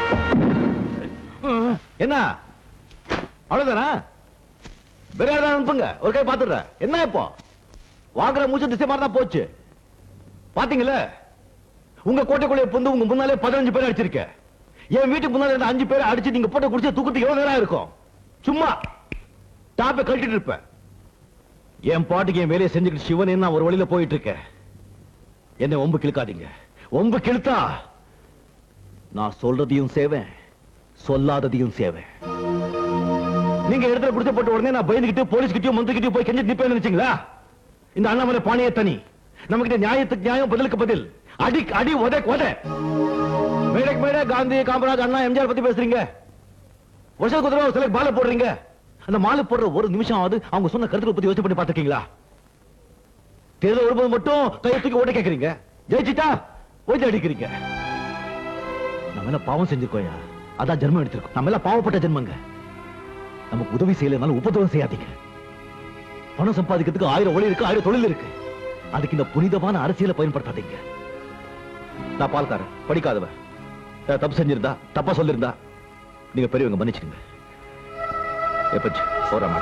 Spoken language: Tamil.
என்ன அவ்வளவுதானா வேற யாராவது அனுப்புங்க ஒரு கை பாத்துடுற என்ன இப்போ வாங்குற மூச்சு திசை மாதிரி தான் போச்சு பாத்தீங்கல்ல உங்க கோட்டைக்குள்ளே புந்து உங்க முன்னாலே பதினஞ்சு பேர் அடிச்சிருக்க என் வீட்டுக்கு முன்னாலே இருந்த அஞ்சு பேர் அடிச்சு நீங்க போட்ட குடிச்சு தூக்கத்துக்கு எவ்வளவு நேரம் இருக்கும் சும்மா டாப்பை கழட்டிட்டு இருப்பேன் என் பாட்டுக்கு என் வேலையை செஞ்சுக்கிட்டு சிவன் நான் ஒரு வழியில போயிட்டு இருக்கேன் என்னை ஒம்பு கிழக்காதீங்க ஒம்பு கிழத்தா நான் சொல்றதையும் சேவேன் சொல்லாததையும் சேவேன் நீங்க இடத்துல குடிச்ச போட்ட உடனே நான் பயந்துகிட்டு போலீஸ் கிட்டயும் மந்திரி கிட்டயும் போய் கெஞ்சி நிப்பேன்னு நினைச்சீங்களா இந்த அண்ணாமலை பாணியே தனி நம்ம கிட்ட நியாயத்துக்கு நியாயம் பதிலுக்கு பதில் அடி அடி உத உத மேடைக்கு மேடை காந்தி காமராஜ் அண்ணா எம்ஜிஆர் பத்தி பேசுறீங்க வருஷத்துக்கு ஒரு தடவை சில மாலை போடுறீங்க அந்த மாலை போடுற ஒரு நிமிஷம் ஆகுது அவங்க சொன்ன கருத்துக்களை பத்தி யோசிச்சு பண்ணி பார்த்திருக்கீங்களா தேர்தல் வரும்போது மட்டும் கையை தூக்கி ஓட்ட கேட்கறீங்க ஜெயிச்சிட்டா ஓய்த்து அடிக்கிறீங்க நம்ம என்ன பாவம் செஞ்சிருக்கோயா அதான் ஜென்மம் எடுத்திருக்கோம் நம்ம எல்லாம் பாவப்பட்ட ஜென்மங்க நமக்கு உதவி செய்யலைனாலும் உபதவம் செய்யாதீங்க பணம் சம்பாதிக்கிறதுக்கு ஆயிரம் ஒளி இருக்கு ஆயிரம் தொழில் இருக்கு அதுக்கு இந்த புனிதமான அரசியலை பயன்படுத்தாதீங்க நான் பால்காரன் படிக்காதவன் ஏதாவது தப்பு செஞ்சிருந்தா தப்பா சொல்லிருந்தா நீங்க பெரியவங்க மன்னிச்சுக்கங்க எப்பச்சு போறாம